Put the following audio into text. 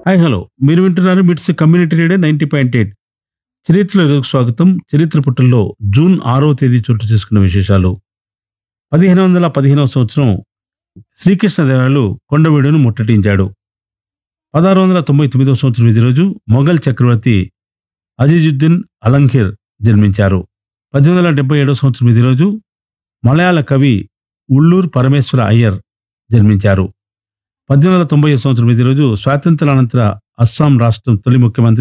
hi hello మీరు వింటున్నారు MITS community radio ninety point eight చరిత్రలో స్వాగతం చరిత్ర పుటల్లో జూన్ ఆరవ తేదీ చోటు చేసుకున్న విశేషాలు పదిహేను వందల పదిహేనవ సంవత్సరం శ్రీకృష్ణదేవరాయలు కొండవీడును ముట్టడించాడు పదహారు వందల తొంభై తొమ్మిదవ సంవత్సరం ఇదే రోజు మొఘల్ చక్రవర్తి అజీజుద్దీన్ అలంఘీర్ జన్మించారు పద్దెనిమిది వందల డెబ్బై ఏడవ సంవత్సరం ఇదే రోజు మలయాళ కవి ఉళ్ళూర్ పరమేశ్వర అయ్యర్ జన్మించారు పద్దెనిమిది వందల తొంభై సంవత్సరం ఇదే రోజు స్వాతంత్రానంతర అస్సాం రాష్ట్రం తొలి ముఖ్యమంత్రి